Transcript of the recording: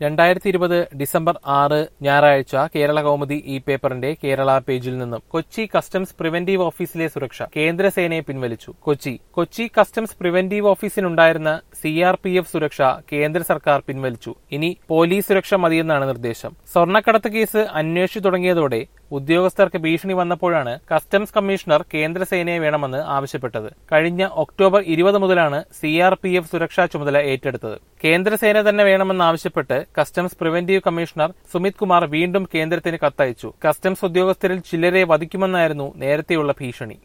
രണ്ടായിരത്തി ഇരുപത് ഡിസംബർ ആറ് ഞായറാഴ്ച കേരള കൗമുദി ഈ പേപ്പറിന്റെ കേരള പേജിൽ നിന്നും കൊച്ചി കസ്റ്റംസ് പ്രിവന്റീവ് ഓഫീസിലെ സുരക്ഷ കേന്ദ്രസേനയെ പിൻവലിച്ചു കൊച്ചി കൊച്ചി കസ്റ്റംസ് പ്രിവന്റീവ് ഓഫീസിനുണ്ടായിരുന്ന സി ആർ പി എഫ് സുരക്ഷ കേന്ദ്ര സർക്കാർ പിൻവലിച്ചു ഇനി പോലീസ് സുരക്ഷ മതിയെന്നാണ് നിർദ്ദേശം സ്വർണ്ണക്കടത്ത് കേസ് അന്വേഷിച്ചു തുടങ്ങിയതോടെ ഉദ്യോഗസ്ഥർക്ക് ഭീഷണി വന്നപ്പോഴാണ് കസ്റ്റംസ് കമ്മീഷണർ കേന്ദ്രസേനയെ വേണമെന്ന് ആവശ്യപ്പെട്ടത് കഴിഞ്ഞ ഒക്ടോബർ ഇരുപത് മുതലാണ് സി ആർ പി എഫ് സുരക്ഷാ ചുമതല ഏറ്റെടുത്തത് കേന്ദ്രസേന തന്നെ വേണമെന്നാവശ്യപ്പെട്ട് customs preventive commissioner Sumit Kumar വീണ്ടും കേന്ദ്രത്തിന് കത്തയച്ചു കസ്റ്റംസ് ഉദ്യോഗസ്ഥരിൽ ചിലരെ വധിക്കുമെന്നായിരുന്നു നേരത്തെയുള്ള ഭീഷണി